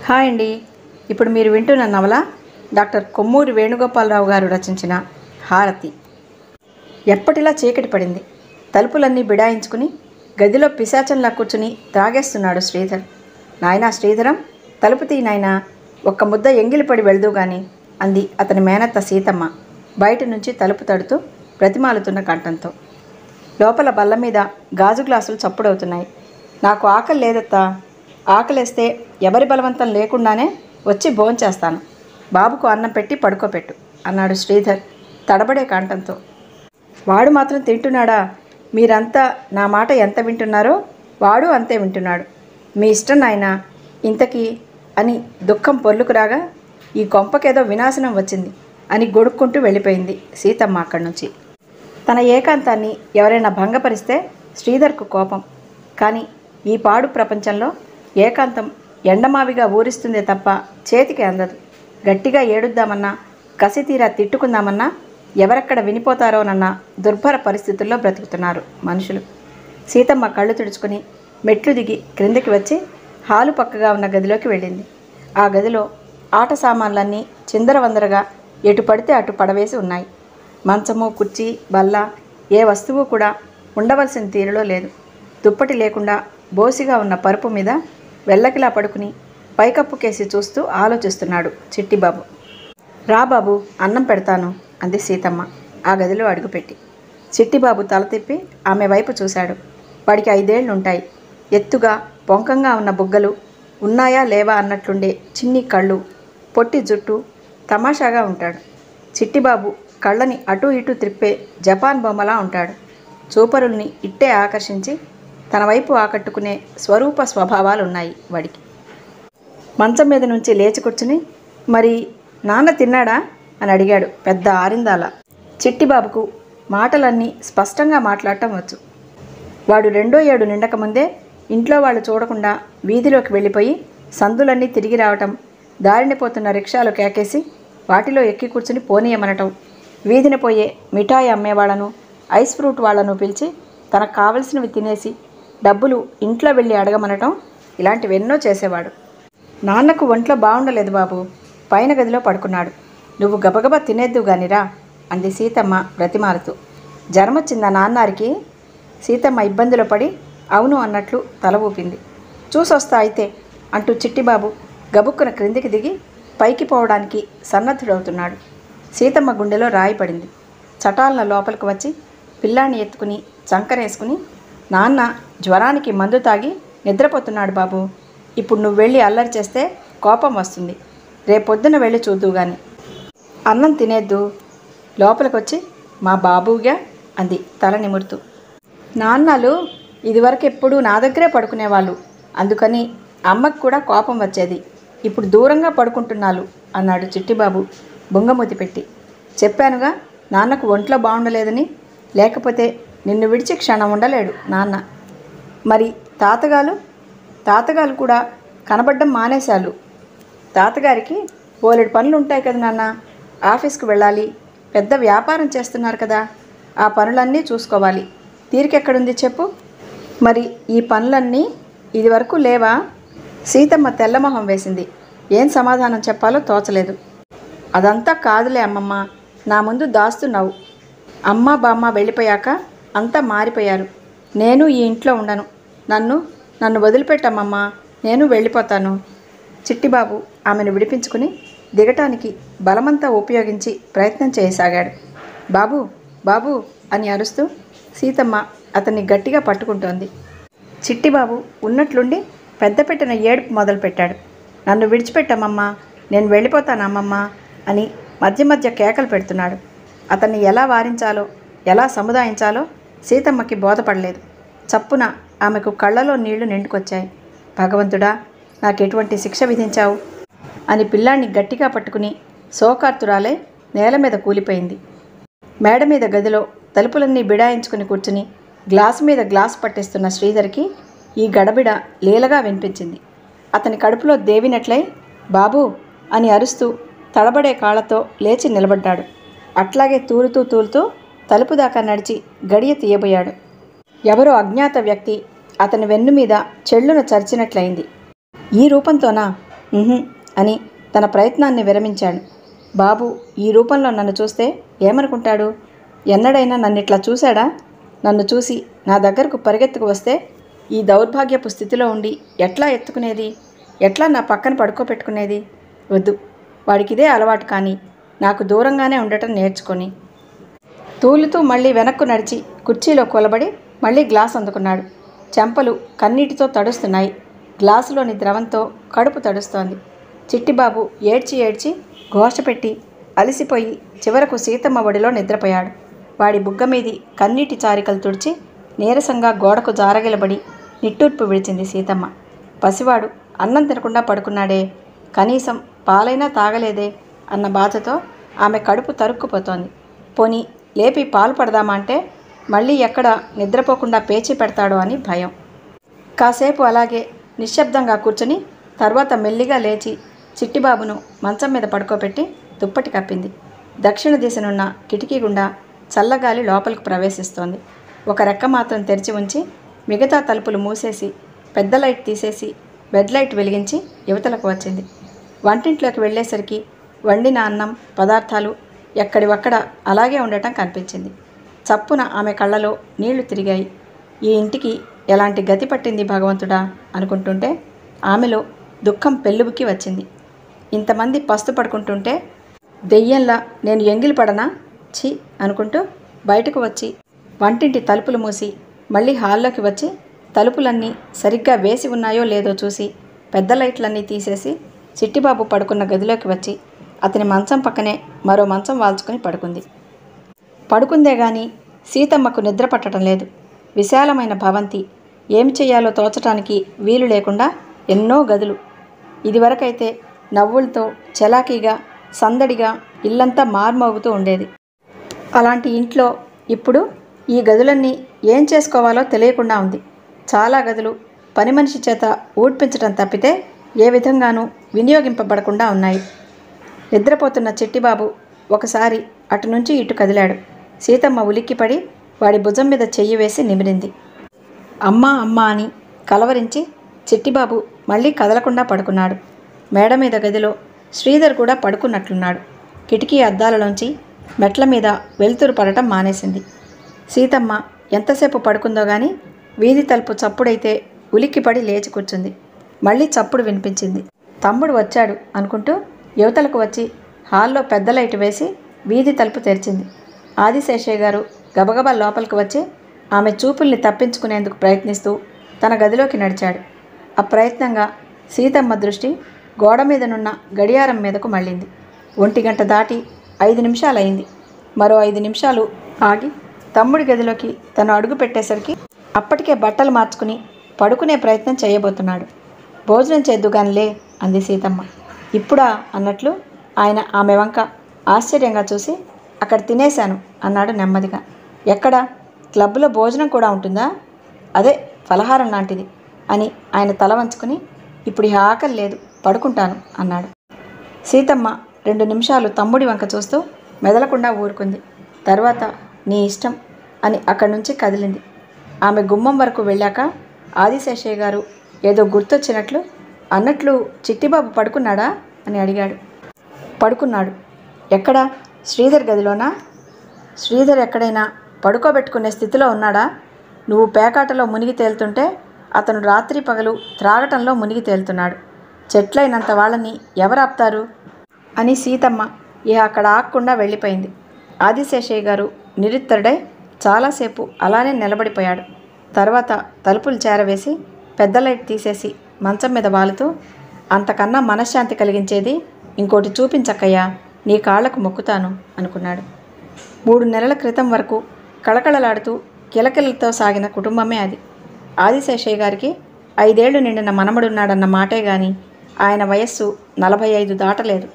hi అండి ఇప్పుడు మీరు వింటున్న నవల డాక్టర్ కొమ్మూరి వేణుగోపాలరావు గారు రచించిన హారతి ఎప్పటిలా చీకటి పడింది తలుపులన్నీ బిడాయించుకుని గదిలో పిశాచంలా కూర్చుని త్రాగేస్తున్నాడు శ్రీధర్ నాయనా శ్రీధరం తలుపు తీ నాయనా ఒక్క ముద్ద ఎంగిలిపడి వెళ్దు గాని అంది అతని మేనత్త సీతమ్మ బయట నుంచి తలుపు తడుతూ ప్రతిమాలుతున్న కంఠంతో లోపల బల్ల మీద గాజు గ్లాసులు చప్పుడవుతున్నాయి నాకు ఆకలి లేదత్తా ఆకలేస్తే ఎవరి బలవంతం లేకుండానే వచ్చి భోంచేస్తాను బాబుకు అన్నం పెట్టి పడుకోపెట్టు అన్నాడు శ్రీధర్ తడబడే కంఠంతో వాడు మాత్రం తింటున్నాడా మీరంతా నా మాట ఎంత వింటున్నారో వాడు అంతే వింటున్నాడు మీ ఇష్టం నాయనా ఇంతకీ అని దుఃఖం పొర్లుకు రాగా ఈ కొంపకేదో వినాశనం వచ్చింది అని గొడుక్కుంటూ వెళ్ళిపోయింది సీతమ్మ అక్కడి నుంచి తన ఏకాంతాన్ని ఎవరైనా భంగపరిస్తే శ్రీధర్కు కోపం కానీ ఈ పాడు ప్రపంచంలో ఏకాంతం ఎండమావిగా ఊరిస్తుందే తప్ప చేతికి అందదు గట్టిగా ఏడుద్దామన్నా కసితీరా తిట్టుకుందామన్నా ఎవరెక్కడ వినిపోతారోనన్న దుర్భర పరిస్థితుల్లో బ్రతుకుతున్నారు మనుషులు సీతమ్మ కళ్ళు తుడుచుకుని మెట్లు దిగి క్రిందకి వచ్చి హాలు పక్కగా ఉన్న గదిలోకి వెళ్ళింది ఆ గదిలో ఆట సామాన్లన్నీ చిందరవందరగా ఎటు పడితే అటు పడవేసి ఉన్నాయి మంచము కుర్చీ బల్ల ఏ వస్తువు కూడా ఉండవలసిన తీరులో లేదు దుప్పటి లేకుండా బోసిగా ఉన్న పరుపు మీద వెల్లకిలా పడుకుని పైకప్పు కేసి చూస్తూ ఆలోచిస్తున్నాడు చిట్టిబాబు రా బాబు అన్నం పెడతాను అంది సీతమ్మ ఆ గదిలో అడుగుపెట్టి చిట్టిబాబు తల తిప్పి ఆమె వైపు చూశాడు వాడికి ఐదేళ్లు ఉంటాయి ఎత్తుగా పొంకంగా ఉన్న బుగ్గలు ఉన్నాయా లేవా అన్నట్లుండే చిన్ని కళ్ళు పొట్టి జుట్టు తమాషాగా ఉంటాడు చిట్టిబాబు కళ్ళని అటు ఇటు త్రిప్పే జపాన్ బొమ్మలా ఉంటాడు చూపరుల్ని ఇట్టే ఆకర్షించి తన వైపు ఆకట్టుకునే స్వరూప స్వభావాలు ఉన్నాయి వాడికి మంచం మీద నుంచి లేచి కూర్చుని మరి నాన్న తిన్నాడా అని అడిగాడు పెద్ద ఆరిందాల చిట్టిబాబుకు మాటలన్నీ స్పష్టంగా మాట్లాడటం వచ్చు వాడు రెండో ఏడు నిండక ముందే ఇంట్లో వాళ్ళు చూడకుండా వీధిలోకి వెళ్ళిపోయి సందులన్నీ తిరిగి రావటం దారిన పోతున్న రిక్షాలు కేకేసి వాటిలో ఎక్కి కూర్చుని పోనీయమనటం వీధిన పోయే మిఠాయి అమ్మేవాళ్లను ఐస్ ఫ్రూట్ వాళ్లను పిలిచి తనకు కావలసినవి తినేసి డబ్బులు ఇంట్లో వెళ్ళి అడగమనటం ఇలాంటివెన్నో చేసేవాడు నాన్నకు ఒంట్లో బాగుండలేదు బాబు పైన గదిలో పడుకున్నాడు నువ్వు గబగబా తినేద్దు గానిరా అంది సీతమ్మ బ్రతిమాలుతూ జ్వరం వచ్చిందా నాన్నారికి సీతమ్మ ఇబ్బందిలో పడి అవును అన్నట్లు తల ఊపింది చూసొస్తా అయితే అంటూ చిట్టిబాబు గబుక్కున క్రిందికి దిగి పైకి పోవడానికి సన్నద్ధుడవుతున్నాడు సీతమ్మ గుండెలో రాయి పడింది చటాలన లోపలికి వచ్చి పిల్లాన్ని ఎత్తుకుని చంకరేసుకుని నాన్న జ్వరానికి మందు తాగి నిద్రపోతున్నాడు బాబు ఇప్పుడు నువ్వు వెళ్ళి అల్లరి చేస్తే కోపం వస్తుంది రేపొద్దున వెళ్ళి చూద్దు గాని అన్నం తినేద్దు లోపలికి వచ్చి మా బాబుగా అంది తల నిమురుతూ నాన్నలు ఇదివరకు ఎప్పుడూ నా దగ్గరే పడుకునేవాళ్ళు అందుకని అమ్మకు కూడా కోపం వచ్చేది ఇప్పుడు దూరంగా పడుకుంటున్నాలు అన్నాడు చిట్టిబాబు బుంగమూతి పెట్టి చెప్పానుగా నాన్నకు ఒంట్లో బాగుండలేదని లేకపోతే నిన్ను విడిచి క్షణం ఉండలేడు నాన్న మరి తాతగారు తాతగారు కూడా కనబడ్డం మానేశాలు తాతగారికి బోలెడు పనులు ఉంటాయి కదా నాన్న ఆఫీస్కి వెళ్ళాలి పెద్ద వ్యాపారం చేస్తున్నారు కదా ఆ పనులన్నీ చూసుకోవాలి తీరికెక్కడుంది చెప్పు మరి ఈ పనులన్నీ ఇది వరకు లేవా సీతమ్మ తెల్లమొహం వేసింది ఏం సమాధానం చెప్పాలో తోచలేదు అదంతా కాదులే అమ్మమ్మ నా ముందు దాస్తున్నావు అమ్మ బామ్మ వెళ్ళిపోయాక అంతా మారిపోయారు నేను ఈ ఇంట్లో ఉండను నన్ను నన్ను వదిలిపెట్టమ్మమ్మ నేను వెళ్ళిపోతాను చిట్టిబాబు ఆమెను విడిపించుకుని దిగటానికి బలమంతా ఉపయోగించి ప్రయత్నం చేయసాగాడు బాబు బాబు అని అరుస్తూ సీతమ్మ అతన్ని గట్టిగా పట్టుకుంటోంది చిట్టిబాబు ఉన్నట్లుండి పెద్ద పెట్టిన ఏడుపు మొదలుపెట్టాడు నన్ను విడిచిపెట్టమ్మమ్మా నేను వెళ్ళిపోతాను అమ్మమ్మ అని మధ్య మధ్య కేకలు పెడుతున్నాడు అతన్ని ఎలా వారించాలో ఎలా సముదాయించాలో సీతమ్మకి బోధపడలేదు చప్పున ఆమెకు కళ్ళలో నీళ్లు నిండుకొచ్చాయి భగవంతుడా నాకు ఎటువంటి శిక్ష విధించావు అని పిల్లాన్ని గట్టిగా పట్టుకుని శోకార్తురాలే నేల మీద కూలిపోయింది మేడ మీద గదిలో తలుపులన్నీ బిడాయించుకుని కూర్చుని గ్లాసు మీద గ్లాసు పట్టిస్తున్న శ్రీధర్కి ఈ గడబిడ లీలగా వినిపించింది అతని కడుపులో దేవినట్లై బాబూ అని అరుస్తూ తడబడే కాళ్ళతో లేచి నిలబడ్డాడు అట్లాగే తూలుతూ తూలుతూ తలుపు దాకా నడిచి గడియ తీయబోయాడు ఎవరో అజ్ఞాత వ్యక్తి అతని వెన్ను మీద చెళ్ళున చరిచినట్లయింది ఈ రూపంతోనా "ఉహుం" అని తన ప్రయత్నాన్ని విరమించాడు బాబు ఈ రూపంలో నన్ను చూస్తే ఏమనుకుంటాడు ఎన్నడైనా నన్ను ఇట్లా చూశాడా నన్ను చూసి నా దగ్గరకు పరిగెత్తుకు వస్తే ఈ దౌర్భాగ్యపు స్థితిలో ఉండి ఎట్లా ఎత్తుకునేది ఎట్లా నా పక్కన పడుకోబెట్టుకునేది వద్దు వాడికిదే అలవాటు కానీ నాకు దూరంగానే ఉండటం నేర్చుకొని తూలుతూ మళ్ళీ వెనక్కు నడిచి కుర్చీలో కూలబడి మళ్ళీ గ్లాస్ అందుకున్నాడు చెంపలు కన్నీటితో తడుస్తున్నాయి గ్లాసులోని ద్రవంతో కడుపు తడుస్తోంది చిట్టిబాబు ఏడ్చి ఏడ్చి ఘోష పెట్టి అలసిపోయి చివరకు సీతమ్మ ఒడిలో నిద్రపోయాడు వాడి బుగ్గ మీది కన్నీటి చారికలు తుడిచి నీరసంగా గోడకు జారగిలబడి నిట్టూర్పు విడిచింది సీతమ్మ పసివాడు అన్నం తినకుండా పడుకున్నాడే కనీసం పాలైనా తాగలేదే అన్న బాధతో ఆమె కడుపు తరుక్కుపోతోంది పోని లేపి పాలు పడదామా అంటే మళ్ళీ ఎక్కడ నిద్రపోకుండా పేచి పెడతాడో అని భయం కాసేపు అలాగే నిశ్శబ్దంగా కూర్చుని తర్వాత మెల్లిగా లేచి చిట్టిబాబును మంచం మీద పడుకోబెట్టి దుప్పటి కప్పింది దక్షిణ దిశనున్న కిటికీ గుండా చల్లగాలి లోపలికి ప్రవేశిస్తోంది ఒక రెక్క మాత్రం తెరిచి ఉంచి మిగతా తలుపులు మూసేసి పెద్ద లైట్ తీసేసి బెడ్ లైట్ వెలిగించి యువతలకు వచ్చింది వంటింట్లోకి వెళ్ళేసరికి వండిన అన్నం పదార్థాలు ఎక్కడివక్కడ అలాగే ఉండటం కనిపించింది చప్పున ఆమె కళ్ళలో నీళ్లు తిరిగాయి ఈ ఇంటికి ఎలాంటి గతి పట్టింది భగవంతుడా అనుకుంటుంటే ఆమెలో దుఃఖం పెళ్ళుబుకి వచ్చింది ఇంతమంది పస్తు పడుకుంటుంటే దెయ్యంలా నేను ఎంగిలి పడనా ఛీ అనుకుంటూ బయటకు వచ్చి వంటింటి తలుపులు మూసి మళ్ళీ హాల్లోకి వచ్చి తలుపులన్నీ సరిగ్గా వేసి ఉన్నాయో లేదో చూసి పెద్ద లైట్లన్నీ తీసేసి చిట్టిబాబు పడుకున్న గదిలోకి వచ్చి అతని మంచం పక్కనే మరో మంచం వాల్చుకొని పడుకుంది పడుకుందే గాని సీతమ్మకు నిద్ర పట్టడం లేదు విశాలమైన భవంతి ఏం చేయాలో తోచటానికి వీలు లేకుండా ఎన్నో గదులు ఇదివరకైతే నవ్వులతో చలాకీగా సందడిగా ఇల్లంతా మార్మోగుతూ ఉండేది అలాంటి ఇంట్లో ఇప్పుడు ఈ గదులన్నీ ఏం చేసుకోవాలో తెలియకుండా ఉంది చాలా గదులు పని మనిషి చేత ఊడ్పించడం తప్పితే ఏ విధంగానూ వినియోగింపబడకుండా ఉన్నాయి నిద్రపోతున్న చిట్టిబాబు ఒకసారి అటు నుంచి ఇటు కదిలాడు సీతమ్మ ఉలిక్కిపడి వాడి భుజం మీద చెయ్యి వేసి నిమిరింది అమ్మా అమ్మా అని కలవరించి చిట్టిబాబు మళ్ళీ కదలకుండా పడుకున్నాడు మేడ మీద గదిలో శ్రీధర్ కూడా పడుకున్నట్లున్నాడు కిటికీ అద్దాలలోంచి మెట్ల మీద వెలుతురు పడటం మానేసింది సీతమ్మ ఎంతసేపు పడుకుందో గాని వీధి తలుపు చప్పుడైతే ఉలిక్కిపడి లేచి కూర్చుంది మళ్ళీ చప్పుడు వినిపించింది తమ్ముడు వచ్చాడు అనుకుంటూ యువతలకు వచ్చి హాల్లో పెద్ద లైట్ వేసి వీధి తలుపు తెరిచింది ఆదిశేషయ్య గారు గబగబా లోపలికి వచ్చి ఆమె చూపుల్ని తప్పించుకునేందుకు ప్రయత్నిస్తూ తన గదిలోకి నడిచాడు అప్రయత్నంగా సీతమ్మ దృష్టి గోడ మీదనున్న గడియారం మీదకు మళ్ళింది ఒంటి గంట దాటి ఐదు నిమిషాలైంది మరో ఐదు నిమిషాలు ఆగి తమ్ముడి గదిలోకి తను అడుగు పెట్టేసరికి అప్పటికే బట్టలు మార్చుకుని పడుకునే ప్రయత్నం చేయబోతున్నాడు భోజనం చేద్దుగానిలే అంది సీతమ్మ ఇప్పుడా అన్నట్లు ఆయన ఆమె వంక ఆశ్చర్యంగా చూసి అక్కడ తినేశాను అన్నాడు నెమ్మదిగా ఎక్కడ క్లబ్లో భోజనం కూడా ఉంటుందా అదే ఫలహారం లాంటిది అని ఆయన తల వంచుకుని ఇప్పుడు ఈ ఆకలి లేదు పడుకుంటాను అన్నాడు సీతమ్మ రెండు నిమిషాలు తమ్ముడి వంక చూస్తూ మెదలకుండా ఊరుకుంది తర్వాత నీ ఇష్టం అని అక్కడి నుంచి కదిలింది ఆమె గుమ్మం వరకు వెళ్ళాక ఆదిశేషయ్య గారు ఏదో గుర్తొచ్చినట్లు అన్నట్లు చిట్టిబాబు పడుకున్నాడా అని అడిగాడు పడుకున్నాడు ఎక్కడా శ్రీధర్ గదిలోనా శ్రీధర్ ఎక్కడైనా పడుకోబెట్టుకునే స్థితిలో ఉన్నాడా నువ్వు పేకాటలో మునిగి తేలుతుంటే అతను రాత్రి పగలు త్రాగటంలో మునిగి తేలుతున్నాడు చెట్లైనంత వాళ్ళని ఎవరు ఆపుతారు అని సీతమ్మ ఇహ అక్కడ ఆగకుండా వెళ్ళిపోయింది ఆదిశేషయ్య గారు నిరుత్తరుడై చాలాసేపు అలానే నిలబడిపోయాడు తర్వాత తలుపులు చేరవేసి పెద్ద లైట్ తీసేసి మంచం మీద వాలుతూ అంతకన్నా మనశ్శాంతి కలిగించేది ఇంకోటి చూపించక్కయ్యా నీ కాళ్లకు మొక్కుతాను అనుకున్నాడు మూడు నెలల క్రితం వరకు కళకళలాడుతూ కిలకిలతో సాగిన కుటుంబమే అది ఆదిశేషయ్య గారికి ఐదేళ్లు నిండిన మనమడున్నాడన్న మాటే గాని ఆయన వయస్సు నలభై ఐదు దాటలేదు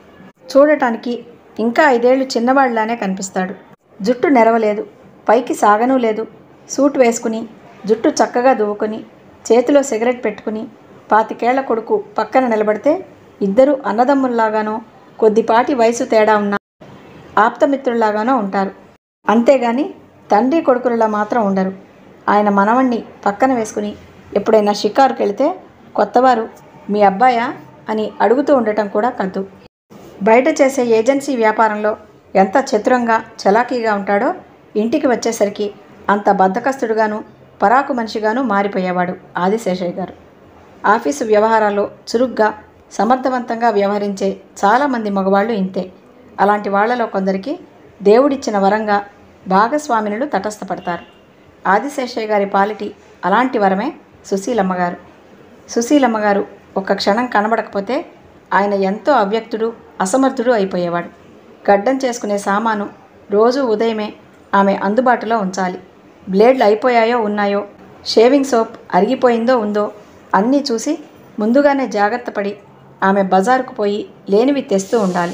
చూడటానికి ఇంకా ఐదేళ్లు చిన్నవాళ్లానే కనిపిస్తాడు జుట్టు నెరవలేదు పైకి సాగనూ లేదు సూట్ వేసుకుని జుట్టు చక్కగా దువ్వుకొని చేతిలో సిగరెట్ పెట్టుకుని పాతికేళ్ల కొడుకు పక్కన నిలబడితే ఇద్దరు అన్నదమ్ముల్లాగానో కొద్దిపాటి వయసు తేడా ఉన్న ఆప్తమిత్రుల్లాగానో ఉంటారు అంతేగాని తండ్రి కొడుకులలా మాత్రం ఉండరు ఆయన మనవణ్ణి పక్కన వేసుకుని ఎప్పుడైనా షికారుకి వెళితే కొత్తవారు మీ అబ్బాయా అని అడుగుతూ ఉండటం కూడా కద్దు బయట చేసే ఏజెన్సీ వ్యాపారంలో ఎంత చతురంగా చలాకీగా ఉంటాడో ఇంటికి వచ్చేసరికి అంత బద్ధకస్తుడుగాను పరాకు మనిషిగాను మారిపోయేవాడు ఆదిశేషయ్య గారు ఆఫీసు వ్యవహారాల్లో చురుగ్గా సమర్థవంతంగా వ్యవహరించే చాలామంది మగవాళ్ళు ఇంతే అలాంటి వాళ్ళలో కొందరికి దేవుడిచ్చిన వరంగా భాగస్వామినులు తటస్థపడతారు ఆదిశేషయ్య గారి పాలిటి అలాంటి వరమే సుశీలమ్మ గారు సుశీలమ్మ గారు ఒక్క క్షణం కనబడకపోతే ఆయన ఎంతో అవ్యక్తుడు అసమర్థుడు అయిపోయేవాడు గడ్డం చేసుకునే సామాను రోజు ఉదయమే ఆమె అందుబాటులో ఉంచాలి బ్లేడ్లు అయిపోయాయో ఉన్నాయో షేవింగ్ సోప్ అరిగిపోయిందో ఉందో అన్నీ చూసి ముందుగానే జాగ్రత్త పడి ఆమె బజారుకు పోయి లేనివి తెస్తూ ఉండాలి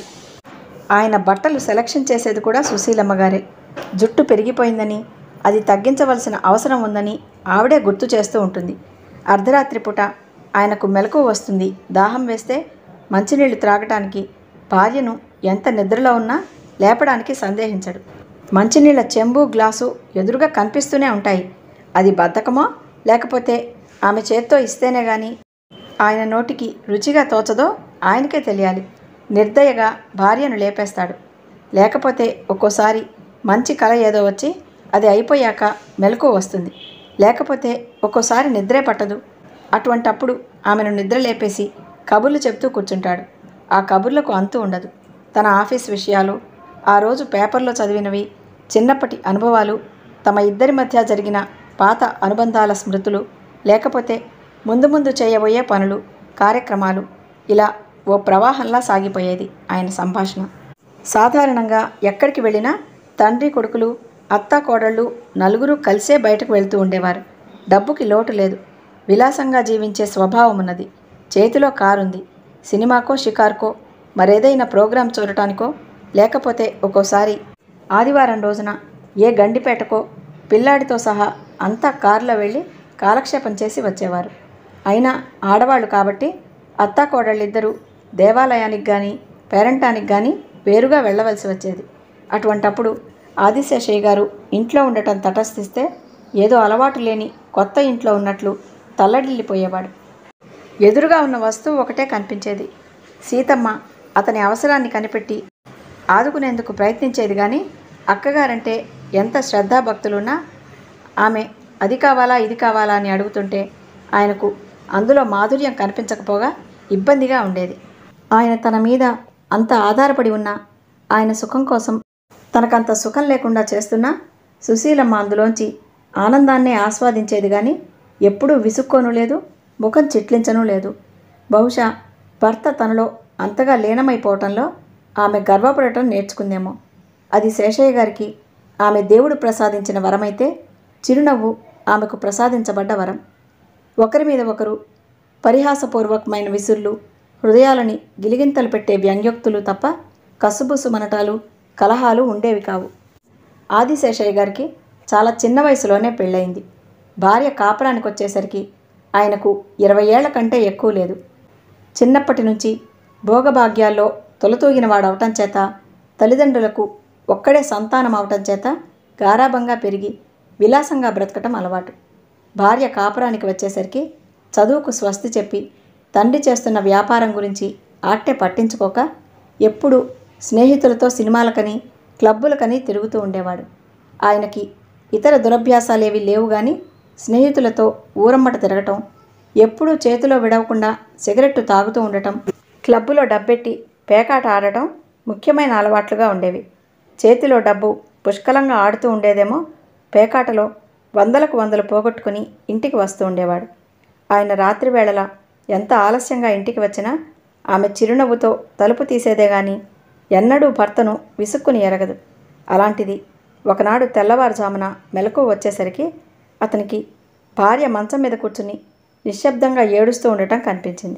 ఆయన బట్టలు సెలక్షన్ చేసేది కూడా సుశీలమ్మ గారే జుట్టు పెరిగిపోయిందని అది తగ్గించవలసిన అవసరం ఉందని ఆవిడే గుర్తు చేస్తూ ఉంటుంది అర్ధరాత్రి పూట ఆయనకు మెలకు వస్తుంది దాహం వేస్తే మంచినీళ్లు త్రాగటానికి భార్యను ఎంత నిద్రలో ఉన్నా లేపడానికి సందేహించడు మంచినీళ్ళ చెంబు గ్లాసు ఎదురుగా కనిపిస్తూనే ఉంటాయి అది బద్ధకమో లేకపోతే ఆమె చేత్తో ఇస్తేనే గాని ఆయన నోటికి రుచిగా తోచదో ఆయనకే తెలియాలి నిర్దయగా భార్యను లేపేస్తాడు లేకపోతే ఒక్కోసారి మంచి కల ఏదో వచ్చి అది అయిపోయాక మెలకు వస్తుంది లేకపోతే ఒక్కోసారి నిద్రే పట్టదు అటువంటప్పుడు ఆమెను నిద్ర లేపేసి కబుర్లు చెప్తూ కూర్చుంటాడు ఆ కబుర్లకు అంతు ఉండదు తన ఆఫీస్ విషయాలు ఆ రోజు పేపర్లో చదివినవి చిన్నప్పటి అనుభవాలు తమ ఇద్దరి మధ్య జరిగిన పాత అనుబంధాల స్మృతులు లేకపోతే ముందు ముందు చేయబోయే పనులు కార్యక్రమాలు ఇలా ఓ ప్రవాహంలా సాగిపోయేది ఆయన సంభాషణ సాధారణంగా ఎక్కడికి వెళ్ళినా తండ్రి కొడుకులు అత్త కోడళ్ళు నలుగురు కలిసే బయటకు వెళ్తూ ఉండేవారు డబ్బుకి లోటు లేదు విలాసంగా జీవించే స్వభావం ఉన్నది చేతిలో కారుంది సినిమాకో షికార్కో మరేదైనా ప్రోగ్రాం చూడటానికో లేకపోతే ఒక్కోసారి ఆదివారం రోజున ఏ గండిపేటకో పిల్లాడితో సహా అంతా కారులో వెళ్ళి కాలక్షేపం చేసి వచ్చేవారు అయినా ఆడవాళ్ళు కాబట్టి అత్తా కోడళ్ళిద్దరూ దేవాలయానికి కానీ పేరంటానికి కానీ వేరుగా వెళ్ళవలసి వచ్చేది అటువంటప్పుడు ఆదిశేషయ్య గారు ఇంట్లో ఉండటం తటస్థిస్తే ఏదో అలవాటు లేని కొత్త ఇంట్లో ఉన్నట్లు తల్లడిల్లిపోయేవాడు ఎదురుగా ఉన్న వస్తువు ఒకటే కనిపించేది సీతమ్మ అతని అవసరాన్ని కనిపెట్టి ఆదుకునేందుకు ప్రయత్నించేది కానీ అక్కగారంటే ఎంత శ్రద్ధాభక్తులున్నా ఆమె అది కావాలా ఇది కావాలా అని అడుగుతుంటే ఆయనకు అందులో మాధుర్యం కనిపించకపోగా ఇబ్బందిగా ఉండేది ఆయన తన మీద అంత ఆధారపడి ఉన్నా ఆయన సుఖం కోసం తనకంత సుఖం లేకుండా చేస్తున్నా సుశీలమ్మ అందులోంచి ఆనందాన్నే ఆస్వాదించేది కానీ ఎప్పుడూ విసుక్కోను లేదు ముఖం చిట్లించను లేదు బహుశా భర్త తనలో అంతగా లీనమైపోవటంలో ఆమె గర్వపడటం నేర్చుకుందేమో అది శేషయ్య గారికి ఆమె దేవుడు ప్రసాదించిన వరమైతే చిరునవ్వు ఆమెకు ప్రసాదించబడ్డ వరం ఒకరి మీద ఒకరు పరిహాసపూర్వకమైన విసుర్లు హృదయాలని గిలిగింతలు పెట్టే వ్యంగ్యోక్తులు తప్ప కసుబుసు మనటాలు కలహాలు ఉండేవి కావు ఆదిశేషయ్య గారికి చాలా చిన్న వయసులోనే పెళ్ళయింది భార్య కాపురానికి వచ్చేసరికి ఆయనకు ఇరవై ఏళ్ల కంటే ఎక్కువ లేదు చిన్నప్పటి నుంచి భోగభాగ్యాల్లో తొలతూగిన వాడవటం చేత తల్లిదండ్రులకు ఒక్కడే సంతానం అవటం చేత గారాబంగా పెరిగి విలాసంగా బ్రతకటం అలవాటు భార్య కాపురానికి వచ్చేసరికి చదువుకు స్వస్తి చెప్పి తండ్రి చేస్తున్న వ్యాపారం గురించి ఆట్టే పట్టించుకోక ఎప్పుడు స్నేహితులతో సినిమాలకని క్లబ్బులకని తిరుగుతూ ఉండేవాడు ఆయనకి ఇతర దురభ్యాసాలేవి లేవు కానీ స్నేహితులతో ఊరమ్మట తిరగటం ఎప్పుడూ చేతిలో విడవకుండా సిగరెట్టు తాగుతూ ఉండటం క్లబ్బులో డబ్బెట్టి పేకాట ఆడటం ముఖ్యమైన అలవాట్లుగా ఉండేవి చేతిలో డబ్బు పుష్కలంగా ఆడుతూ ఉండేదేమో పేకాటలో వందలకు వందలు పోగొట్టుకుని ఇంటికి వస్తూ ఉండేవాడు ఆయన రాత్రి వేళల ఎంత ఆలస్యంగా ఇంటికి వచ్చినా ఆమె చిరునవ్వుతో తలుపు తీసేదే గాని ఎన్నడూ భర్తను విసుక్కుని ఎరగదు అలాంటిది ఒకనాడు తెల్లవారుజామున మెలకు వచ్చేసరికి అతనికి భార్య మంచం మీద కూర్చుని నిశ్శబ్దంగా ఏడుస్తూ ఉండటం కనిపించింది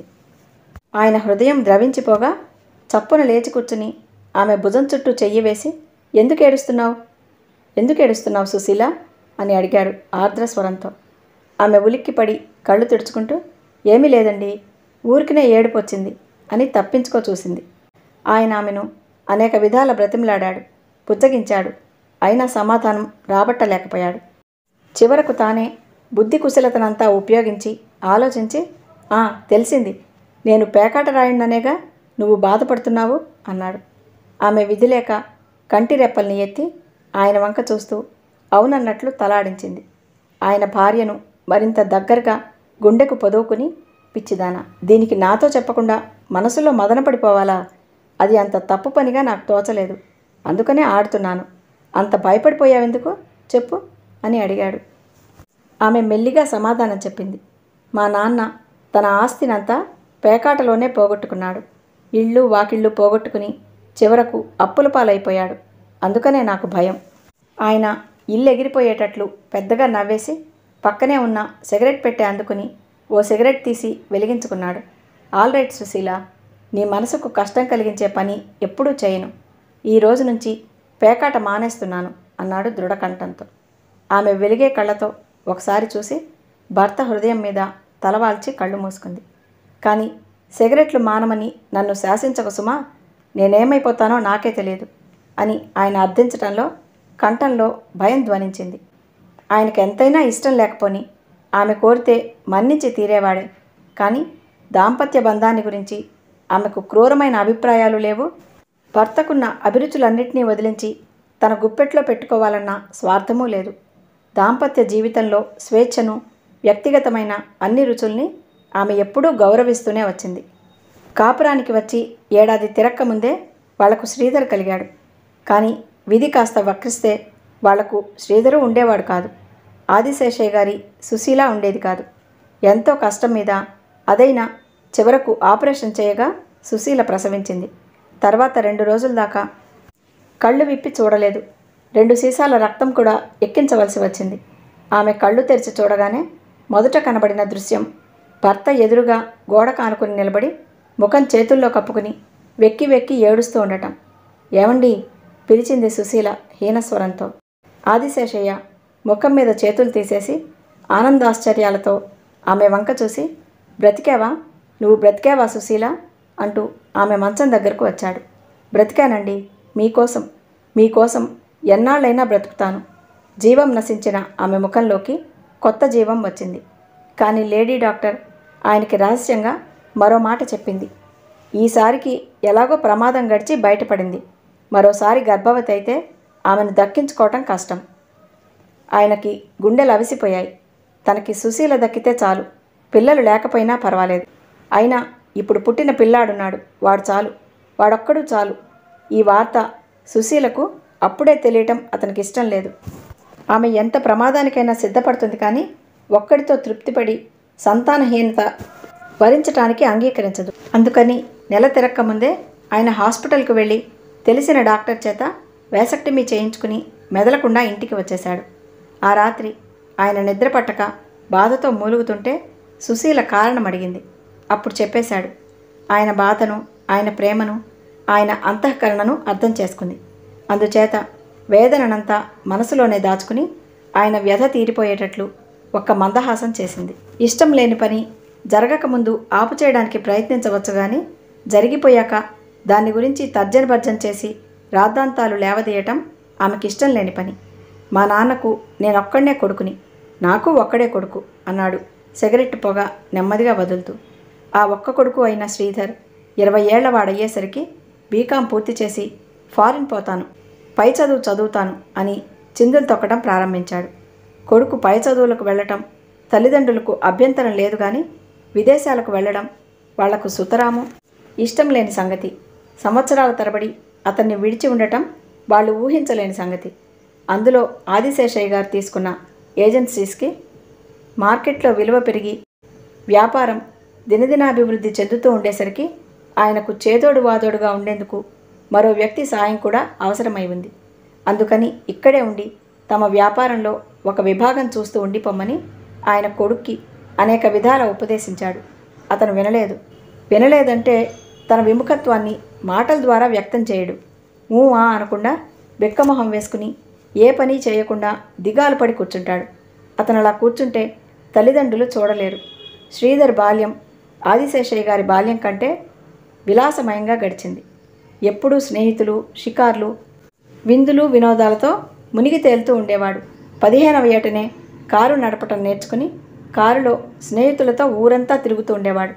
ఆయన హృదయం ద్రవించిపోగా చప్పున లేచి కూర్చుని ఆమె భుజం చుట్టూ చెయ్యి వేసి ఎందుకు ఏడుస్తున్నావు ఎందుకు ఏడుస్తున్నావు సుశీల అని అడిగాడు ఆర్ద్ర స్వరంతో ఆమె ఉలిక్కిపడి కళ్ళు తుడుచుకుంటూ ఏమీ లేదండి ఊరికినే ఏడుపు వచ్చింది అని తప్పించుకో చూసింది ఆయన ఆమెను అనేక విధాల బ్రతిమలాడాడు పుచ్చగించాడు అయినా సమాధానం రాబట్టలేకపోయాడు చివరకు తానే బుద్ధి కుశలతనంతా ఉపయోగించి ఆలోచించి "ఆ, తెలిసింది నేను పేకాట రాయుండనేగా నువ్వు బాధపడుతున్నావు అన్నాడు ఆమె విధి లేక కంటి రెప్పల్ని ఎత్తి ఆయన వంక చూస్తూ అవునన్నట్లు తలాడించింది ఆయన భార్యను మరింత దగ్గరగా గుండెకు పొదువుకుని పిచ్చిదాన దీనికి నాతో చెప్పకుండా మనసులో మదనపడిపోవాలా అది అంత తప్పు పనిగా నాకు తోచలేదు అందుకనే ఆడుతున్నాను అంత భయపడిపోయావెందుకు చెప్పు అని అడిగాడు ఆమె మెల్లిగా సమాధానం చెప్పింది మా నాన్న తన ఆస్తినంతా పేకాటలోనే పోగొట్టుకున్నాడు ఇళ్ళు వాకిళ్ళు పోగొట్టుకుని చివరకు అప్పుల పాలైపోయాడు అందుకనే నాకు భయం ఆయన ఇల్లు ఎగిరిపోయేటట్లు పెద్దగా నవ్వేసి పక్కనే ఉన్న సిగరెట్ పెట్టే అందుకుని ఓ సిగరెట్ తీసి వెలిగించుకున్నాడు ఆల్ రైట్ సుశీల నీ మనసుకు కష్టం కలిగించే పని ఎప్పుడూ చేయను ఈ రోజు నుంచి పేకాట మానేస్తున్నాను అన్నాడు దృఢకంఠంతో ఆమె వెలిగే కళ్ళతో ఒకసారి చూసి భర్త హృదయం మీద తలవాల్చి కళ్ళు మూసుకుంది కానీ సిగరెట్లు మానమని నన్ను శాసించక సుమా నేనేమైపోతానో నాకే తెలియదు అని ఆయన అర్థించటంలో కంఠంలో భయం ధ్వనించింది ఆయనకు ఎంతైనా ఇష్టం లేకపోని ఆమె కోరితే మన్నించి తీరేవాడే కానీ దాంపత్య బంధాన్ని గురించి ఆమెకు క్రూరమైన అభిప్రాయాలు లేవు భర్తకున్న అభిరుచులన్నింటినీ వదిలించి తన గుప్పెట్లో పెట్టుకోవాలన్న స్వార్థమూ లేదు దాంపత్య జీవితంలో స్వేచ్ఛను వ్యక్తిగతమైన అన్ని రుచుల్ని ఆమె ఎప్పుడూ గౌరవిస్తూనే వచ్చింది కాపురానికి వచ్చి ఏడాది తిరక్క ముందే వాళ్లకు శ్రీధర్ కలిగాడు కానీ విధి కాస్త వక్రిస్తే వాళ్లకు శ్రీధరు ఉండేవాడు కాదు ఆదిశేషయ్య గారి సుశీల ఉండేది కాదు ఎంతో కష్టం మీద అదైనా చివరకు ఆపరేషన్ చేయగా సుశీల ప్రసవించింది తర్వాత రెండు రోజుల దాకా కళ్ళు విప్పి చూడలేదు రెండు సీసాల రక్తం కూడా ఎక్కించవలసి వచ్చింది ఆమె కళ్ళు తెరిచి చూడగానే మొదట కనబడిన దృశ్యం భర్త ఎదురుగా గోడ కానుకుని నిలబడి ముఖం చేతుల్లో కప్పుకుని వెక్కి వెక్కి ఏడుస్తూ ఉండటం ఏమండి పిలిచింది సుశీల హీనస్వరంతో ఆదిశేషయ్య ముఖం మీద చేతులు తీసేసి ఆనందాశ్చర్యాలతో ఆమె వంక చూసి బ్రతికావా నువ్వు బ్రతికావా సుశీల అంటూ ఆమె మంచం దగ్గరకు వచ్చాడు బ్రతికానండి మీకోసం మీకోసం ఎన్నాళ్ళైనా బ్రతుకుతాను జీవం నశించిన ఆమె ముఖంలోకి కొత్త జీవం వచ్చింది కానీ లేడీ డాక్టర్ ఆయనకి రహస్యంగా మరో మాట చెప్పింది ఈసారికి ఎలాగో ప్రమాదం గడిచి బయటపడింది మరోసారి గర్భవతి అయితే ఆమెను దక్కించుకోవటం కష్టం ఆయనకి గుండెలు అవిసిపోయాయి తనకి సుశీల దక్కితే చాలు పిల్లలు లేకపోయినా పర్వాలేదు అయినా ఇప్పుడు పుట్టిన పిల్లాడున్నాడు వాడు చాలు వాడొక్కడు చాలు ఈ వార్త సుశీలకు అప్పుడే తెలియటం అతనికి ఇష్టం లేదు ఆమె ఎంత ప్రమాదానికైనా సిద్ధపడుతుంది కానీ ఒక్కడితో తృప్తిపడి సంతానహీనత భరించటానికి అంగీకరించదు అందుకని నెల తిరక్క ముందే ఆయన హాస్పిటల్కు వెళ్ళి తెలిసిన డాక్టర్ చేత వేసక్టమీ చేయించుకుని మెదలకుండా ఇంటికి వచ్చేశాడు ఆ రాత్రి ఆయన నిద్ర పట్టక బాధతో మూలుగుతుంటే సుశీల కారణం అడిగింది అప్పుడు చెప్పేశాడు ఆయన బాధను ఆయన ప్రేమను ఆయన అంతఃకరణను అర్థం చేసుకుంది అందుచేత వేదననంతా మనసులోనే దాచుకుని ఆయన వ్యధ తీరిపోయేటట్లు ఒక్క మందహాసం చేసింది ఇష్టం లేని పని జరగకముందు ఆపు చేయడానికి ప్రయత్నించవచ్చు కానీ జరిగిపోయాక దాని గురించి తర్జన భర్జన చేసి రాద్ధాంతాలు లేవదీయటం ఆమెకిష్టం లేని పని మా నాన్నకు నేనొక్కడనే కొడుకుని నాకు ఒక్కడే కొడుకు అన్నాడు సిగరెట్ పొగ నెమ్మదిగా వదులుతూ ఆ ఒక్క కొడుకు అయిన శ్రీధర్ ఇరవై ఏళ్ల వాడయ్యేసరికి బీకాం పూర్తి చేసి ఫారిన్ పోతాను పై చదువు చదువుతాను అని చిందులు తొక్కడం ప్రారంభించాడు కొడుకు పై చదువులకు వెళ్ళటం తల్లిదండ్రులకు అభ్యంతరం లేదు కానీ విదేశాలకు వెళ్ళడం వాళ్లకు సుతరాము ఇష్టం లేని సంగతి సంవత్సరాల తరబడి అతన్ని విడిచి ఉండటం వాళ్ళు ఊహించలేని సంగతి అందులో ఆదిశేషయ్య గారు తీసుకున్న ఏజెన్సీస్కి మార్కెట్లో విలువ పెరిగి వ్యాపారం దినదినాభివృద్ధి చెందుతూ ఉండేసరికి ఆయనకు చేదోడు వాదోడుగా ఉండేందుకు మరో వ్యక్తి సాయం కూడా అవసరమై ఉంది అందుకని ఇక్కడే ఉండి తమ వ్యాపారంలో ఒక విభాగం చూస్తూ ఉండిపోమ్మని ఆయన కొడుక్కి అనేక విధాల ఉపదేశించాడు అతను వినలేదు వినలేదంటే తన విముఖత్వాన్ని మాటల ద్వారా వ్యక్తం చేయడు ఊ ఆ అనకుండా బెక్కమొహం వేసుకుని ఏ పని చేయకుండా దిగాలు పడి కూర్చుంటాడు అతను అలా కూర్చుంటే తల్లిదండ్రులు చూడలేరు శ్రీధర్ బాల్యం ఆదిశేషయ్య గారి బాల్యం కంటే విలాసమయంగా గడిచింది ఎప్పుడూ స్నేహితులు షికార్లు విందులు వినోదాలతో మునిగి తేలుతూ ఉండేవాడు పదిహేనవ ఏటనే కారు నడపటం నేర్చుకుని కారులో స్నేహితులతో ఊరంతా తిరుగుతూ ఉండేవాడు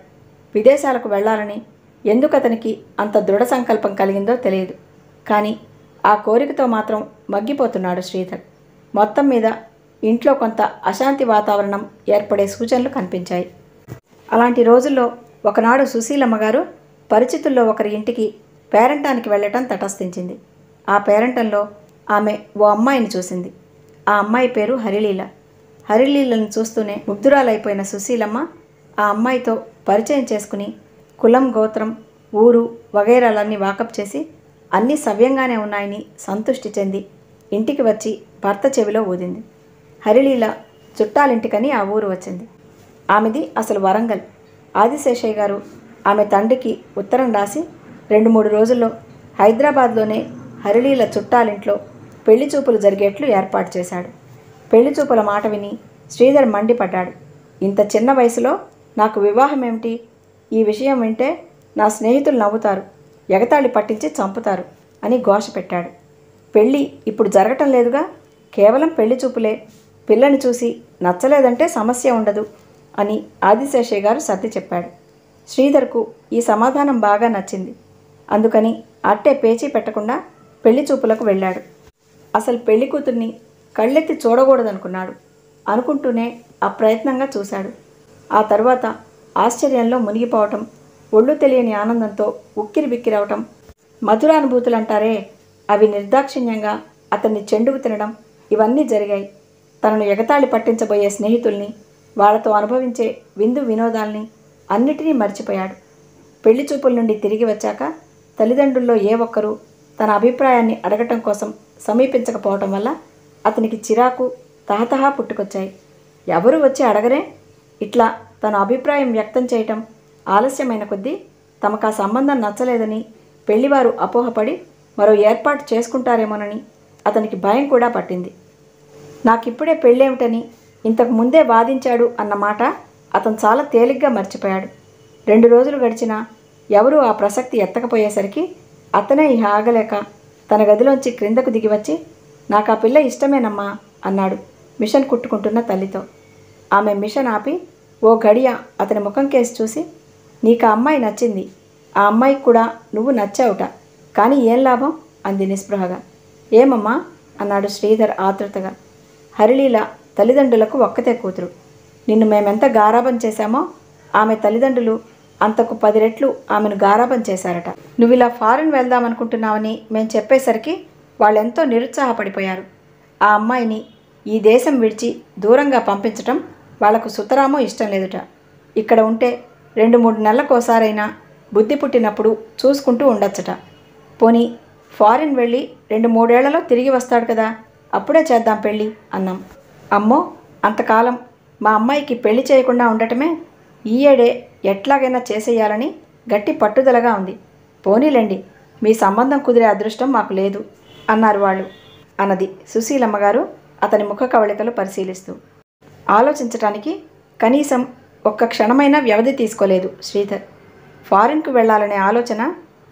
విదేశాలకు వెళ్ళాలని ఎందుకు అతనికి అంత దృఢ సంకల్పం కలిగిందో తెలియదు కానీ ఆ కోరికతో మాత్రం మగ్గిపోతున్నాడు శ్రీధర్ మొత్తం మీద ఇంట్లో కొంత అశాంతి వాతావరణం ఏర్పడే సూచనలు కనిపించాయి అలాంటి రోజుల్లో ఒకనాడు సుశీలమ్మ గారు పరిచితుల్లో ఒకరి ఇంటికి పేరంటానికి వెళ్ళటం తటస్థించింది ఆ పేరంటంలో ఆమె ఓ అమ్మాయిని చూసింది ఆ అమ్మాయి పేరు హరిలీల హరిలీలను చూస్తూనే ముగ్ధురాలైపోయిన సుశీలమ్మ ఆ అమ్మాయితో పరిచయం చేసుకుని కులం గోత్రం ఊరు వగైరాలన్నీ వాకప్ చేసి అన్నీ సవ్యంగానే ఉన్నాయని సంతృష్టి చెంది ఇంటికి వచ్చి భర్త చెవిలో ఊదింది హరిలీల చుట్టాలింటికని ఆ ఊరు వచ్చింది ఆమెది అసలు వరంగల్ ఆదిశేషయ్య గారు ఆమె తండ్రికి ఉత్తరం రాసి రెండు మూడు రోజుల్లో హైదరాబాద్లోనే హరిలీల చుట్టాలింట్లో పెళ్లి చూపులు జరిగేట్లు ఏర్పాటు చేశాడు పెళ్లి చూపుల మాట విని శ్రీధర్ మండిపడ్డాడు ఇంత చిన్న వయసులో నాకు వివాహం ఏమిటి ఈ విషయం వింటే నా స్నేహితులు నవ్వుతారు ఎగతాళి పట్టించి చంపుతారు అని ఘోష పెట్టాడు పెళ్ళి ఇప్పుడు జరగటం లేదుగా కేవలం పెళ్లి చూపులే పిల్లని చూసి నచ్చలేదంటే సమస్య ఉండదు అని ఆదిశేషయ్య గారు సర్ది చెప్పాడు శ్రీధర్కు ఈ సమాధానం బాగా నచ్చింది అందుకని అట్టే పేచీ పెట్టకుండా పెళ్లి చూపులకు వెళ్ళాడు అసలు పెళ్లి కూతుర్ని కళ్ళెత్తి చూడకూడదనుకున్నాడు అనుకుంటూనే అప్రయత్నంగా చూశాడు ఆ తర్వాత ఆశ్చర్యంలో మునిగిపోవటం ఒళ్ళు తెలియని ఆనందంతో ఉక్కిరి బిక్కిరవటం మధురానుభూతులు అంటారే అవి నిర్దాక్షిణ్యంగా అతన్ని చెండుకు తినడం ఇవన్నీ జరిగాయి తనను ఎగతాళి పట్టించబోయే స్నేహితుల్ని వాళ్ళతో అనుభవించే విందు వినోదాల్ని అన్నిటినీ మర్చిపోయాడు పెళ్లి చూపుల నుండి తిరిగి వచ్చాక తల్లిదండ్రుల్లో ఏ ఒక్కరూ తన అభిప్రాయాన్ని అడగటం కోసం సమీపించకపోవటం వల్ల అతనికి చిరాకు తహతహా పుట్టుకొచ్చాయి ఎవరు వచ్చి అడగరే ఇట్లా తన అభిప్రాయం వ్యక్తం చేయటం ఆలస్యమైన కొద్దీ తమకు ఆ సంబంధం నచ్చలేదని పెళ్లివారు అపోహపడి మరో ఏర్పాటు చేసుకుంటారేమోనని అతనికి భయం కూడా పట్టింది నాకిప్పుడే పెళ్ళేమిటని ఇంతకు ముందే వాదించాడు అన్న మాట అతను చాలా తేలిగ్గా మర్చిపోయాడు రెండు రోజులు గడిచినా ఎవరూ ఆ ప్రసక్తి ఎత్తకపోయేసరికి అతనే ఇహ ఆగలేక తన గదిలోంచి క్రిందకు దిగి వచ్చి నాకు ఆ పిల్ల ఇష్టమేనమ్మా అన్నాడు మిషన్ కుట్టుకుంటున్న తల్లితో ఆమె మిషన్ ఆపి ఓ గడియ అతని ముఖం కేసి చూసి నీకు ఆ అమ్మాయి నచ్చింది ఆ అమ్మాయికి కూడా నువ్వు నచ్చావుట కానీ ఏం లాభం అంది నిస్పృహగా ఏమమ్మా అన్నాడు శ్రీధర్ ఆతృతగా హరిలీల తల్లిదండ్రులకు ఒక్కతే కూతురు నిన్ను మేమెంత గారాబం చేశామో ఆమె తల్లిదండ్రులు అంతకు పది రెట్లు ఆమెను గారాబం చేశారట నువ్వు ఇలా ఫారెన్ వెళ్దామనుకుంటున్నావని మేము చెప్పేసరికి వాళ్ళెంతో నిరుత్సాహపడిపోయారు ఆ అమ్మాయిని ఈ దేశం విడిచి దూరంగా పంపించటం వాళ్లకు సుతరామో ఇష్టం లేదుట ఇక్కడ ఉంటే రెండు మూడు నెలలకోసారైనా బుద్ధి పుట్టినప్పుడు చూసుకుంటూ ఉండొచ్చట పోనీ ఫారిన్ వెళ్ళి రెండు మూడేళ్లలో తిరిగి వస్తాడు కదా అప్పుడే చేద్దాం పెళ్ళి అన్నాం అమ్మో అంతకాలం మా అమ్మాయికి పెళ్లి చేయకుండా ఉండటమే ఈ ఏడే ఎట్లాగైనా చేసేయాలని గట్టి పట్టుదలగా ఉంది పోనీలేండి మీ సంబంధం కుదిరే అదృష్టం మాకు లేదు అన్నారు వాళ్ళు అన్నది సుశీలమ్మ గారు అతని ముఖ కవళికలు పరిశీలిస్తూ ఆలోచించటానికి కనీసం ఒక్క క్షణమైనా వ్యవధి తీసుకోలేదు శ్రీధర్ ఫారిన్కు వెళ్ళాలనే ఆలోచన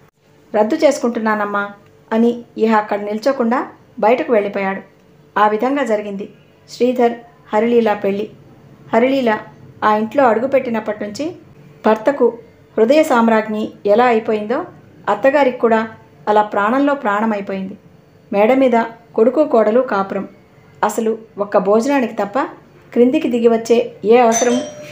రద్దు చేసుకుంటున్నానమ్మా అని ఇహ అక్కడ నిల్చోకుండా బయటకు వెళ్ళిపోయాడు ఆ విధంగా జరిగింది శ్రీధర్ హరిలీల పెళ్ళి హరిలీల ఆ ఇంట్లో అడుగుపెట్టినప్పటి నుంచి భర్తకు హృదయ సామ్రాజ్ఞి ఎలా అయిపోయిందో అత్తగారికి కూడా అలా ప్రాణంలో ప్రాణం అయిపోయింది మేడ మీద కొడుకు కోడలు కాపురం అసలు ఒక్క భోజనానికి తప్ప క్రిందికి దిగి వచ్చే ఏ అవసరం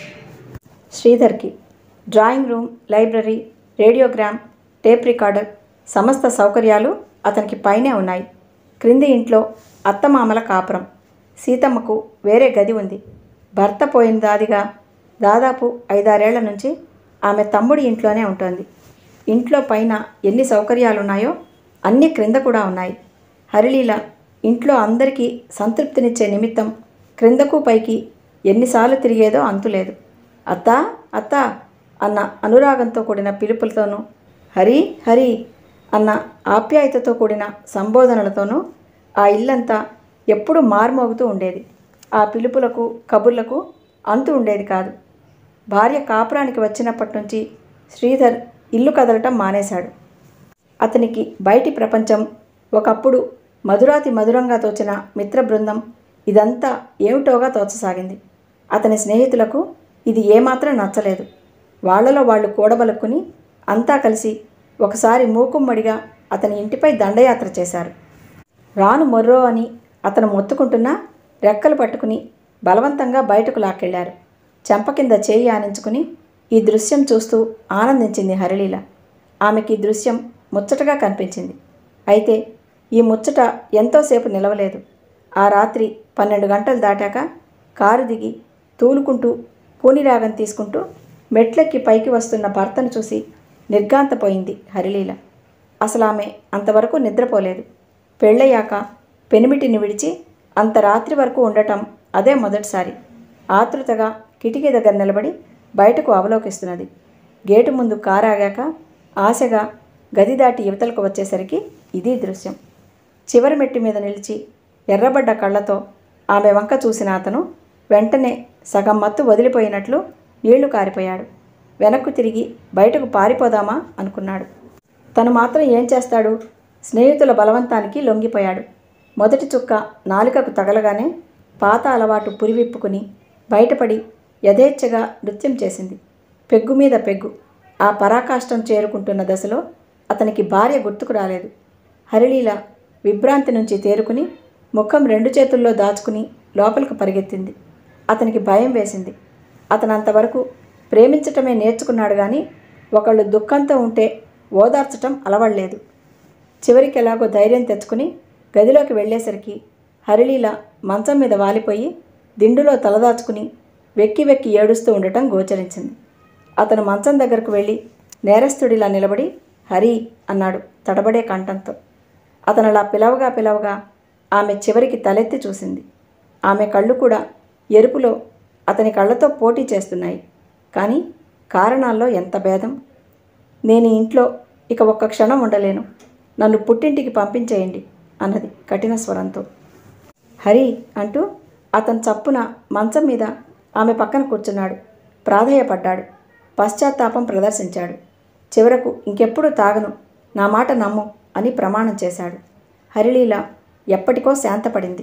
శ్రీధర్కి drawing room library radiogram tape recorder సమస్త సౌకర్యాలు అతనికి పైనే ఉన్నాయి క్రింది ఇంట్లో అత్తమామల కాపురం సీతమ్మకు వేరే గది ఉంది భర్త పోయిన దాదిగా దాదాపు ఐదారేళ్ల నుంచి ఆమె తమ్ముడి ఇంట్లోనే ఉంటుంది ఇంట్లో పైన ఎన్ని సౌకర్యాలున్నాయో అన్ని క్రింద కూడా ఉన్నాయి హరిలీల ఇంట్లో అందరికీ సంతృప్తినిచ్చే నిమిత్తం క్రిందకు పైకి ఎన్నిసార్లు తిరిగేదో అంతులేదు అత్తా అత్తా అన్న అనురాగంతో కూడిన పిలుపులతోనూ హరి హరి అన్న ఆప్యాయతతో కూడిన సంబోధనలతోనూ ఆ ఇల్లంతా ఎప్పుడూ మార్మోగుతూ ఉండేది ఆ పిలుపులకు కబుర్లకు అంతు ఉండేది కాదు భార్య కాపురానికి వచ్చినప్పటి నుంచి శ్రీధర్ ఇల్లు కదలటం మానేశాడు అతనికి బయటి ప్రపంచం ఒకప్పుడు మధురాతి మధురంగా తోచిన మిత్ర బృందం ఇదంతా ఏమిటోగా తోచసాగింది అతని స్నేహితులకు ఇది ఏమాత్రం నచ్చలేదు వాళ్లలో వాళ్ళు కూడబలుక్కుని అంతా కలిసి ఒకసారి మూకుమ్మడిగా అతని ఇంటిపై దండయాత్ర చేశారు రాను మొర్రో అని అతను మొత్తుకుంటున్నా రెక్కలు పట్టుకుని బలవంతంగా బయటకు లాక్కెళ్లారు చెంప కింద చేయి ఆనించుకుని ఈ దృశ్యం చూస్తూ ఆనందించింది హరిలీల ఆమెకి ఈ దృశ్యం ముచ్చటగా కనిపించింది అయితే ఈ ముచ్చట ఎంతోసేపు నిలవలేదు ఆ రాత్రి పన్నెండు గంటలు దాటాక కారు దిగి తూలుకుంటూ పూనిరాగం తీసుకుంటూ మెట్లెక్కి పైకి వస్తున్న భర్తను చూసి నిర్గాంతపోయింది హరిలీల అసలు ఆమె అంతవరకు నిద్రపోలేదు పెళ్ళయ్యాక పెనిమిటిని విడిచి అంత రాత్రి వరకు ఉండటం అదే మొదటిసారి ఆతృతగా కిటికీ దగ్గర నిలబడి బయటకు అవలోకిస్తున్నది గేటు ముందు కారు ఆగాక ఆశగా గది దాటి యువతలకు వచ్చేసరికి ఇది దృశ్యం చివరి మెట్టి మీద నిలిచి ఎర్రబడ్డ కళ్ళతో ఆమె వంక చూసిన అతను వెంటనే సగం మత్తు వదిలిపోయినట్లు నీళ్లు కారిపోయాడు వెనక్కు తిరిగి బయటకు పారిపోదామా అనుకున్నాడు తను మాత్రం ఏం చేస్తాడు స్నేహితుల బలవంతానికి లొంగిపోయాడు మొదటి చుక్క నాలుకకు తగలగానే పాత అలవాటు పురివిప్పుకుని బయటపడి యథేచ్ఛగా నృత్యం చేసింది పెగ్గు మీద పెగ్గు ఆ పరాకాష్టం చేరుకుంటున్న దశలో అతనికి భార్య గుర్తుకు రాలేదు హరిలీల విభ్రాంతి నుంచి తేరుకుని ముఖం రెండు చేతుల్లో దాచుకుని లోపలికి పరిగెత్తింది అతనికి భయం వేసింది అతను అంతవరకు ప్రేమించటమే నేర్చుకున్నాడు కానీ ఒకళ్ళు దుఃఖంతో ఉంటే ఓదార్చటం అలవడలేదు చివరికి ఎలాగో ధైర్యం తెచ్చుకుని గదిలోకి వెళ్ళేసరికి హరిలీల మంచం మీద వాలిపోయి దిండులో తలదాచుకుని వెక్కి వెక్కి ఏడుస్తూ ఉండటం గోచరించింది అతను మంచం దగ్గరకు వెళ్ళి నేరస్తుడిలా నిలబడి హరి అన్నాడు తడబడే కంఠంతో అతను అలా పిలవగా పిలవగా ఆమె చివరికి తలెత్తి చూసింది ఆమె కళ్ళు కూడా ఎరుపులో అతని కళ్ళతో పోటీ చేస్తున్నాయి కానీ కారణాల్లో ఎంత భేదం నేను ఈ ఇంట్లో ఇక ఒక్క క్షణం ఉండలేను నన్ను పుట్టింటికి పంపించేయండి అన్నది కఠిన స్వరంతో హరి అంటూ అతను చప్పున మంచం మీద ఆమె పక్కన కూర్చున్నాడు ప్రాధేయపడ్డాడు పశ్చాత్తాపం ప్రదర్శించాడు చివరకు ఇంకెప్పుడు తాగను నా మాట నమ్ము అని ప్రమాణం చేశాడు హరిలీల ఎప్పటికో శాంతపడింది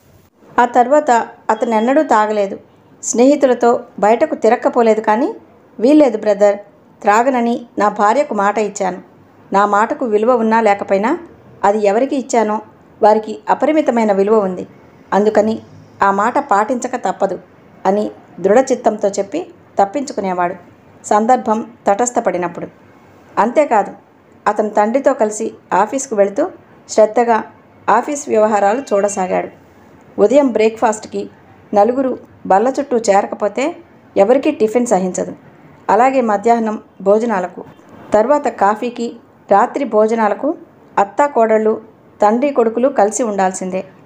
ఆ తర్వాత అతను ఎన్నడూ తాగలేదు స్నేహితులతో బయటకు తిరక్కపోలేదు కానీ వీల్లేదు బ్రదర్ త్రాగనని నా భార్యకు మాట ఇచ్చాను నా మాటకు విలువ ఉన్నా లేకపోయినా అది ఎవరికి ఇచ్చానో వారికి అపరిమితమైన విలువ ఉంది అందుకని ఆ మాట పాటించక తప్పదు అని దృఢచిత్తంతో చెప్పి తప్పించుకునేవాడు సందర్భం తటస్థపడినప్పుడు అంతేకాదు అతను తండ్రితో కలిసి ఆఫీస్కు వెళుతూ శ్రద్ధగా ఆఫీస్ వ్యవహారాలు చూడసాగాడు ఉదయం బ్రేక్ఫాస్ట్కి నలుగురు బల్ల చుట్టూ చేరకపోతే ఎవరికీ టిఫిన్ సహించదు అలాగే మధ్యాహ్నం భోజనాలకు తర్వాత కాఫీకి రాత్రి భోజనాలకు అత్తా కోడళ్ళు తండ్రి కొడుకులు కలిసి ఉండాల్సిందే